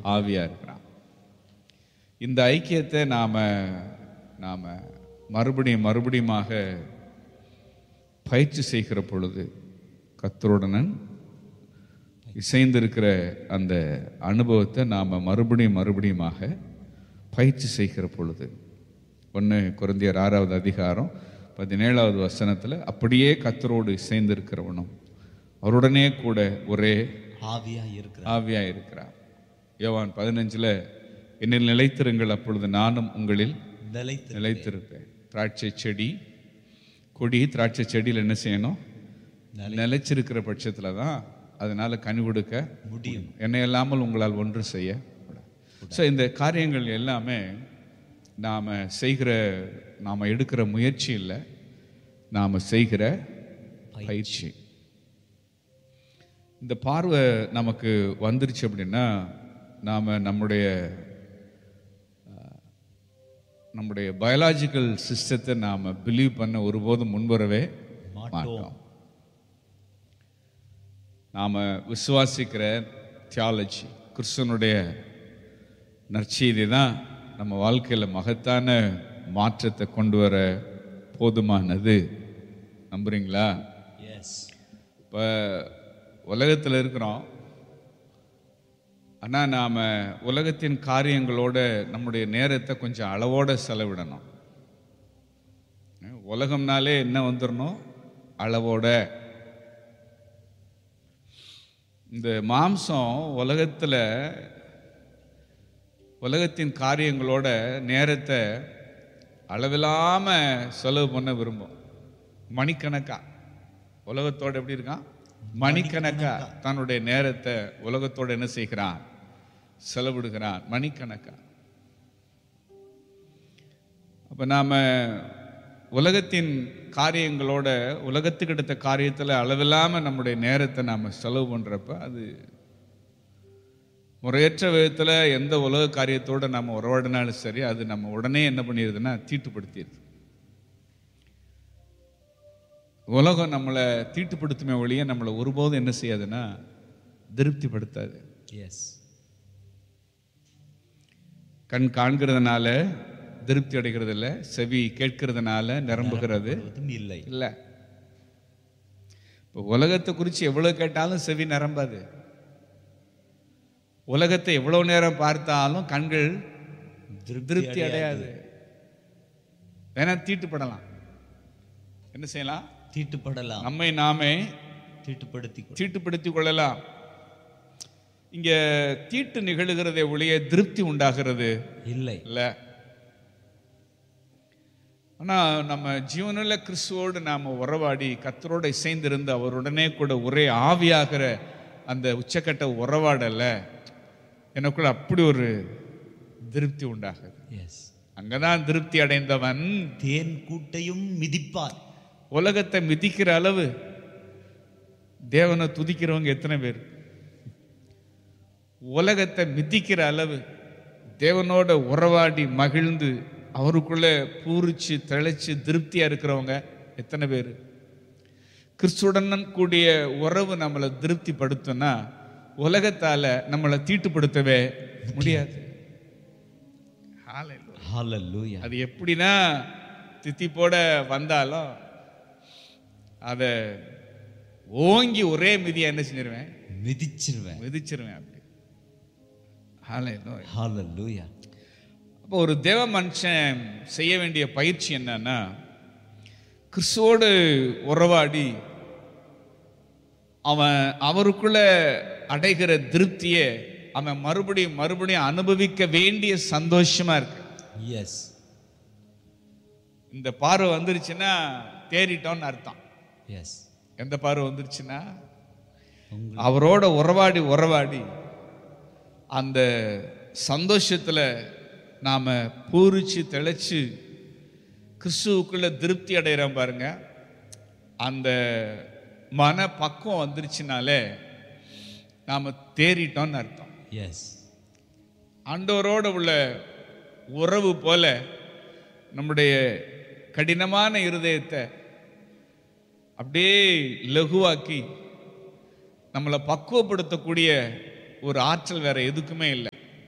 ஆவியா இருக்கிறான் இந்த ஐக்கியத்தை நாம நாம மறுபடியும் மறுபடியுமாக பயிற்சி செய்கிற பொழுது கத்தருடனன் இசைந்திருக்கிற அந்த அனுபவத்தை நாம் மறுபடியும் மறுபடியுமாக பயிற்சி செய்கிற பொழுது ஒன்று குருந்தியர் ஆறாவது அதிகாரம் பதினேழாவது வசனத்தில் அப்படியே கத்தரோடு இசைந்திருக்கிறவனும் அவருடனே கூட ஒரே ஆவியா இருக்கிற ஆவியா இருக்கிறார் யோவான் பதினஞ்சில் என்னில் நிலைத்திருங்கள் அப்பொழுது நானும் உங்களில் நிலைத்து நிலைத்திருப்பேன் திராட்சை செடி கொடி திராட்சை செடியில் என்ன செய்யணும் நிலைச்சிருக்கிற பட்சத்தில் தான் அதனால கனி கொடுக்க முடியும் என்னை இல்லாமல் உங்களால் ஒன்று செய்ய ஸோ இந்த காரியங்கள் எல்லாமே நாம் செய்கிற நாம் எடுக்கிற முயற்சி இல்லை நாம் செய்கிற பயிற்சி இந்த பார்வை நமக்கு வந்துருச்சு அப்படின்னா நாம் நம்முடைய அஹ், நம்முடைய பயாலாஜிக்கல் சிஸ்டத்தை நாம் பிலீவ் பண்ண ஒருபோதும் முன்வரவே மாட்டோம் நாம் விசுவாசிக்கிற தியாலஜி கிறிஸ்தனுடைய நற்செய்தி தான் நம்ம வாழ்க்கையில் மகத்தான மாற்றத்தை கொண்டு வர போதுமானது நம்புறீங்களா எஸ் இப்போ உலகத்தில் இருக்கிறோம் ஆனால் நாம் உலகத்தின் காரியங்களோட நம்முடைய நேரத்தை கொஞ்சம் அளவோட செலவிடணும் உலகம்னாலே என்ன வந்துடணும் அளவோட இந்த மாம்சம் உலகத்தில் உலகத்தின் காரியங்களோட நேரத்தை அளவில்லாம செலவு பண்ண விரும்பும் மணிக்கணக்கா உலகத்தோட எப்படி இருக்கான் மணிக்கணக்கா தன்னுடைய நேரத்தை உலகத்தோட என்ன செய்கிறான் செலவிடுகிறான் மணிக்கணக்கா அப்ப நாம உலகத்தின் காரியங்களோட உலகத்துக்கு எடுத்த காரியத்துல அளவில்லாம நம்முடைய நேரத்தை நாம செலவு பண்றப்ப அது முறையற்ற விதத்துல எந்த உலக காரியத்தோட நம்ம உறவாடினாலும் சரி அது நம்ம உடனே என்ன பண்ணிடுதுன்னா தீட்டுப்படுத்திடுது உலகம் நம்மளை தீட்டுப்படுத்துமே ஒழிய நம்மளை ஒருபோதும் என்ன செய்யாதுன்னா திருப்திப்படுத்தாது எஸ் கண் காண்கிறதுனால திருப்தி அடைகிறது இல்லை செவி கேட்கிறதுனால நிரம்புகிறது அதுவும் இல்லை இல்லை இப்போ உலகத்தை குறித்து எவ்வளவு கேட்டாலும் செவி நிரம்பாது உலகத்தை எவ்வளவு நேரம் பார்த்தாலும் கண்கள் திருப்தி அடையாது வேணா தீட்டுப்படலாம் என்ன செய்யலாம் தீட்டுப்படலாம் நம்மை நாமே தீட்டுப்படுத்தி கொள்- தீட்டுப்படுத்திக் கொள்ளலாம் இங்க தீட்டு நிகழுகிறதை ஒழிய திருப்தி உண்டாகிறது இல்லை இல்ல ஆனா நம்ம ஜீவனுள்ள கிறிஸ்துவோடு நாம உறவாடி கத்தரோட இசைந்திருந்து அவருடனே கூட ஒரே ஆவியாகிற அந்த உச்சக்கட்ட உறவாடல எனக்குள்ள அப்படி ஒரு திருப்தி உண்டாகுது எஸ் அங்கதான் திருப்தி அடைந்தவன் தேன் கூட்டையும் மிதிப்பார் உலகத்தை மிதிக்கிற அளவு தேவனை துதிக்கிறவங்க எத்தனை பேர் உலகத்தை மிதிக்கிற அளவு தேவனோட உறவாடி மகிழ்ந்து அவருக்குள்ள பூரிச்சு தெளிச்சு திருப்தியா இருக்கிறவங்க எத்தனை பேர் கிறிஸ்துடன் கூடிய உறவு நம்மளை திருப்திப்படுத்தும்னா உலகத்தால நம்மளை தீட்டுப்படுத்தவே முடியாது Hallelujah. ஹalleluya அது எப்படின்னா தித்திப்போட வந்தாலும் அதை ஓங்கி ஒரே மிதியா என்ன செஞ்சிருவேன் மிதிச்சிருவேன் மிதிச்சிருவேன் அப்படி Hallelujah. ஹalleluya அப்போ ஒரு தேவ மனுஷன் செய்ய வேண்டிய பயிற்சி என்னன்னா கிறிஸ்துவோடு உறவாடி அவன் அவருக்குள்ள அடைகிற திருப்தியை அவன் மறுபடியும் மறுபடியும் அனுபவிக்க வேண்டிய சந்தோஷமா இருக்கு எஸ் இந்த பார்வை வந்துருச்சுன்னா தேறிட்டோம்னு அர்த்தம் எஸ் எந்த பார்வை வந்துருச்சுன்னா உங்க அவரோட உறவாடி உறவாடி அந்த சந்தோஷத்துல நாம பூரிச்சு தெளிச்சு கிறிஸ்துவுக்குள்ள திருப்தி அடைகிறோம் பாருங்க அந்த மன பக்குவம் வந்துருச்சுனாலே நாம தேறிட்டோம்னு அர்த்தம் எஸ் ஆண்டவரோட உள்ள உறவு போல நம்முடைய கடினமான இருதயத்தை அப்படியே லகுவாக்கி நம்மளை பக்குவப்படுத்தக்கூடிய ஒரு ஆற்றல் வேற எதுக்குமே இல்லை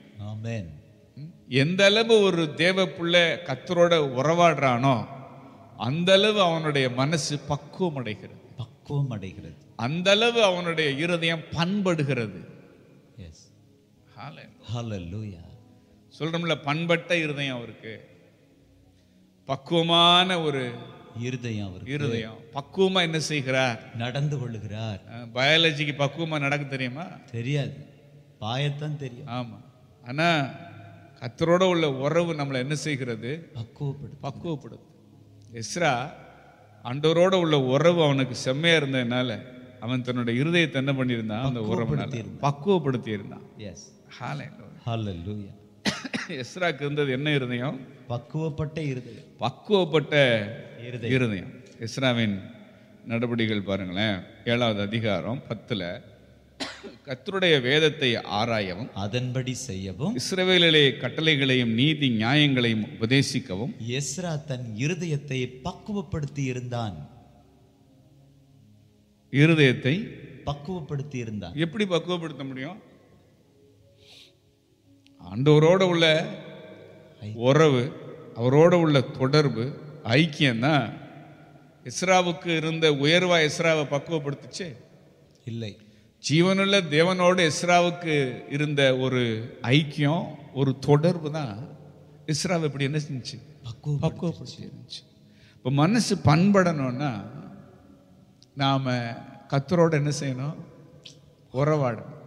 ஆமென் எந்த அளவு ஒரு தேவ புள்ள கத்தரோட உறவாடுறானோ அந்த அளவு அவனுடைய மனசு பக்குவம் அடைகிறது பக்குவம் அடைகிறது அந்த அளவு அவனுடைய இருதயம் பண்படுகிறது எஸ் Hallelujah. ஹalleluya சொல்றோம்ல பண்பட்ட இருதயம் அவருக்கு பக்குவமான ஒரு இருதயம் அவருக்கு இருதயம் பக்குவமா என்ன செய்கிறார் நடந்து கொள்ளுகிறார் பயாலஜிக்கு பக்குவமா நடக்க தெரியுமா தெரியாது பாயத்தான் தெரியும் ஆமா ஆனா கத்தரோட உள்ள உறவு நம்மளை என்ன செய்கிறது பக்குவப்படு பக்குவப்படுது எஸ்ரா ஆண்டவரோட உள்ள உறவு அவனுக்கு செம்மையா இருந்ததுனால அவன் தன்னுடைய இருதயத்தை என்ன பண்ணியிருந்தான் அந்த உறவு பக்குவப்படுத்தி இருந்தான் எஸ் Hallelujah. ஹalleluya எஸ்ராக்கு இருந்தது என்ன இருதயம் பக்குவப்பட்ட இருதயம் பக்குவப்பட்ட இருதயம் இருதயம் எஸ்ராவின் நடவடிக்கைகள் பாருங்களேன் ஏழாவது அதிகாரம் பத்துல கர்த்தருடைய வேதத்தை ஆராயவும் அதன்படி செய்யவும் இஸ்ரவேலிலே கட்டளைகளையும் நீதி நியாயங்களையும் உபதேசிக்கவும் எஸ்ரா தன் இருதயத்தை பக்குவப்படுத்தி இருந்தான் இருதயத்தை பக்குவப்படுத்தி இருந்தான் எப்படி பக்குவப்படுத்த முடியும் ஆண்டவரோட உள்ள உறவு அவரோட உள்ள தொடர்பு ஐக்கியம்தான் இஸ்ராவுக்கு இருந்த உயர்வா இஸ்ராவை பக்குவப்படுத்துச்சு இல்லை ஜீவனுள்ள தேவனோடு இஸ்ராவுக்கு இருந்த ஒரு ஐக்கியம் ஒரு தொடர்பு தான் இஸ்ராவை இப்படி என்ன செஞ்சு பக்குவ பக்குவப்படுத்தி இருந்துச்சு இப்போ மனசு பண்படணும்னா நாம கத்தரோட என்ன செய்யணும் உறவாடணும்